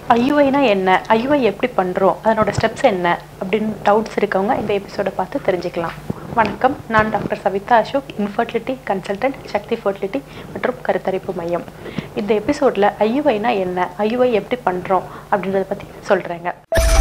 ஐயுஐனா என்ன ஐயுஐ எப்படி பண்ணுறோம் அதனோட ஸ்டெப்ஸ் என்ன அப்படின்னு டவுட்ஸ் இருக்கவங்க இந்த எபிசோடை பார்த்து தெரிஞ்சுக்கலாம் வணக்கம் நான் doctor Savitha Ashok infertility consultant Sakthi fertility மற்றும் கருத்தரிப்பு மையம் இந்த எபிசோடில் ஐயுஐனா என்ன ஐயுஐ எப்படி பண்ணுறோம் அப்படின்றத பற்றி சொல்கிறேங்க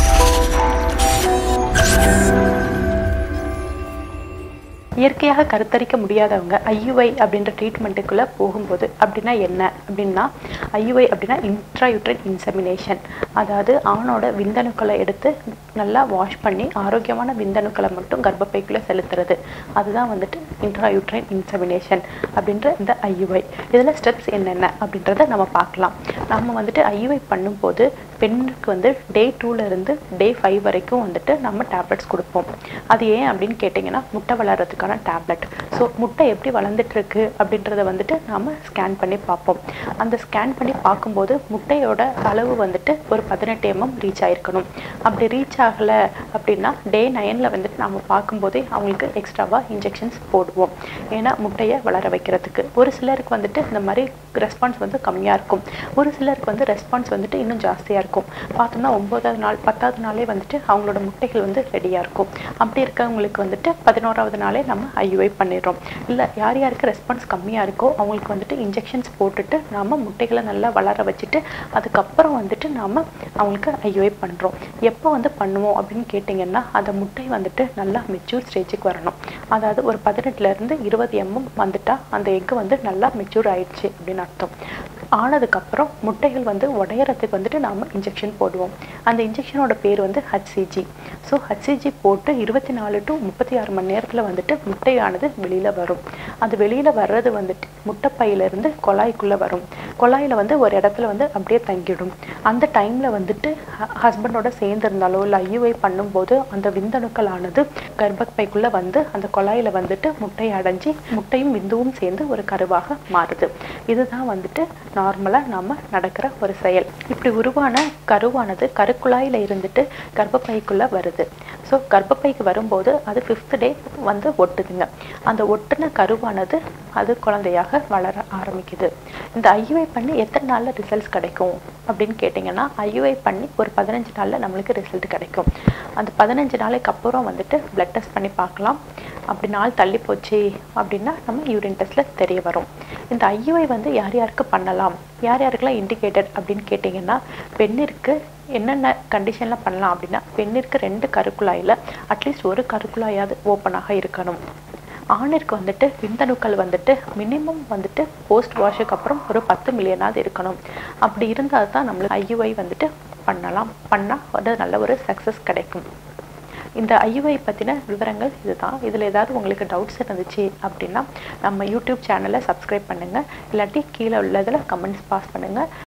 இயற்கையாக கருத்தரிக்க முடியாதவங்க ஐயுஐ அப்படின்ற ட்ரீட்மெண்ட்டுக்குள்ளே போகும்போது அப்படின்னா என்ன அப்படின்னா ஐயுஐ அப்படின்னா இன்ட்ராயூட்ரன் இன்செமினேஷன் அதாவது ஆணோட விந்தணுக்களை எடுத்து நல்லா வாஷ் பண்ணி ஆரோக்கியமான விந்தணுக்களை மட்டும் கர்ப்பப்பைக்குள்ளே செலுத்துறது அதுதான் வந்துட்டு இன்ட்ராயூட்ரைன் இன்செமினேஷன் அப்படின்ற இந்த ஐயுஐ இதில் ஸ்டெப்ஸ் என்னென்ன அப்படின்றத நம்ம பார்க்கலாம் நம்ம வந்துட்டு ஐயுஐ பண்ணும்போது பெண்ணுக்கு வந்து டே இருந்து டே ஃபைவ் வரைக்கும் வந்துட்டு நம்ம டேப்லெட்ஸ் கொடுப்போம் அது ஏன் அப்படின்னு கேட்டிங்கன்னா முட்டை வளர்கிறதுக்கான டேப்லெட் ஸோ முட்டை எப்படி வளர்ந்துட்டு இருக்கு அப்படின்றத வந்துட்டு நம்ம ஸ்கேன் பண்ணி பார்ப்போம் அந்த ஸ்கேன் பண்ணி பார்க்கும்போது முட்டையோட அளவு வந்துட்டு ஒரு பதினெட்டு எம்எம் ரீச் ஆயிருக்கணும் அப்படி ரீச் ஆகலை அப்படின்னா டே நைனில் வந்துட்டு நம்ம பார்க்கும்போதே அவங்களுக்கு எக்ஸ்ட்ராவாக இன்ஜெக்ஷன்ஸ் போடுவோம் ஏன்னா முட்டையை வளர வைக்கிறதுக்கு ஒரு சிலருக்கு வந்துட்டு இந்த மாதிரி ரெஸ்பான்ஸ் வந்து கம்மியாக இருக்கும் ஒரு சிலருக்கு வந்து ரெஸ்பான்ஸ் வந்துட்டு இன்னும் ஜாஸ்தியாக இருக்கும் பார்த்தோம்னா ஒம்போதாவது நாள் பத்தாவது நாளே வந்துட்டு அவங்களோட முட்டைகள் வந்து ரெடியாக இருக்கும் அப்படி இருக்கவங்களுக்கு வந்துட்டு பதினோராவது நாளே நம்ம ஐயுஐ பண்ணிடுறோம் இல்லை யார் யாருக்கு ரெஸ்பான்ஸ் கம்மியாக இருக்கோ அவங்களுக்கு வந்துட்டு இன்ஜெக்ஷன்ஸ் போட்டுட்டு நாம் முட்டைகளை நல்லா வளர வச்சுட்டு அதுக்கப்புறம் வந்துட்டு நாம் அவங்களுக்கு ஐயுஐ பண்ணுறோம் எப்போ வந்து பண்ணுவோம் அப்படின்னு கேட்டிங்கன்னா அந்த முட்டை வந்துட்டு நல்லா மெச்சூர் ஸ்டேஜுக்கு வரணும் அதாவது ஒரு பதினெட்டுலேருந்து இருபது எம்எம் வந்துட்டா அந்த எக்கு வந்து நல்லா மெச்சூர் ஆயிடுச்சு அப்படின்னு அர்த்தம் ஆனதுக்கப்புறம் முட்டைகள் வந்து உடையறதுக்கு வந்துட்டு நாம் இன்ஜெக்ஷன் போடுவோம் அந்த இன்ஜெக்ஷனோட பேர் வந்து ஹச்சிஜி ஸோ ஹச்சிஜி போட்டு இருபத்தி நாலு டு முப்பத்தி ஆறு மணி நேரத்தில் வந்துட்டு முட்டையானது வெளியில் வரும் அது வெளியில் வர்றது வந்துட்டு முட்டைப்பையிலேருந்து குழாய்க்குள்ளே வரும் குழாயில் வந்து ஒரு இடத்துல வந்து அப்படியே தங்கிடும் அந்த டைமில் வந்துட்டு ஹஸ்பண்டோட சேர்ந்துருந்தாலோ இல்லை ஐயுவை பண்ணும்போது அந்த விந்தணுக்களானது கர்ப்பப்பைக்குள்ளே வந்து அந்த குழாயில் வந்துட்டு முட்டை அடைஞ்சி முட்டையும் விந்துவும் சேர்ந்து ஒரு கருவாக மாறுது இதுதான் வந்துட்டு நார்மலாக நம்ம நடக்கிற ஒரு செயல் இப்படி உருவான கருவானது கருக்குழாயில் இருந்துட்டு கர்ப்பப்பைக்குள்ளே வருது ஸோ கர்ப்பப்பைக்கு வரும்போது அது ஃபிஃப்த் டே வந்து ஒட்டுதுங்க அந்த ஒட்டுன கருவானது அது குழந்தையாக வளர ஆரம்பிக்குது இந்த ஐயுஐ பண்ணி எத்தனை நாளில் ரிசல்ட்ஸ் கிடைக்கும் அப்படின்னு கேட்டிங்கன்னா ஐயுஐ பண்ணி ஒரு பதினஞ்சு நாளில் நம்மளுக்கு ரிசல்ட் கிடைக்கும் அந்த பதினஞ்சு நாளைக்கு அப்புறம் வந்துட்டு பிளட் டெஸ்ட் பண்ணி பார்க்கலாம் அப்படி நாள் தள்ளி போச்சு அப்படின்னா நம்ம யூரின் டெஸ்ட்டில் தெரிய வரும் இந்த ஐயுஐ வந்து யார் யாருக்கு பண்ணலாம் யார் யாருக்கெல்லாம் இண்டிகேட்டட் அப்படின்னு கேட்டிங்கன்னா பெண்ணிற்கு என்னென்ன கண்டிஷனில் பண்ணலாம் அப்படின்னா பெண்ணிற்கு ரெண்டு கருக்குழாயில் அட்லீஸ்ட் ஒரு கருக்குழாயாவது ஓப்பனாக இருக்கணும் ஆணிற்கு வந்துட்டு விந்தணுக்கள் வந்துட்டு மினிமம் வந்துட்டு போஸ்ட் வாஷுக்கு அப்புறம் ஒரு பத்து மில்லியனாவது இருக்கணும் அப்படி இருந்தால் தான் நம்மளுக்கு ஐயுஐ வந்துட்டு பண்ணலாம் பண்ணால் வந்து நல்ல ஒரு சக்ஸஸ் கிடைக்கும் இந்த ஐயுஐ பற்றின விவரங்கள் இதுதான் இதில் ஏதாவது உங்களுக்கு டவுட்ஸ் இருந்துச்சு அப்படின்னா நம்ம யூடியூப் சேனலை சப்ஸ்கிரைப் பண்ணுங்கள் இல்லாட்டி கீழே உள்ளதில் கமெண்ட்ஸ் பாஸ் பண்ணுங்கள்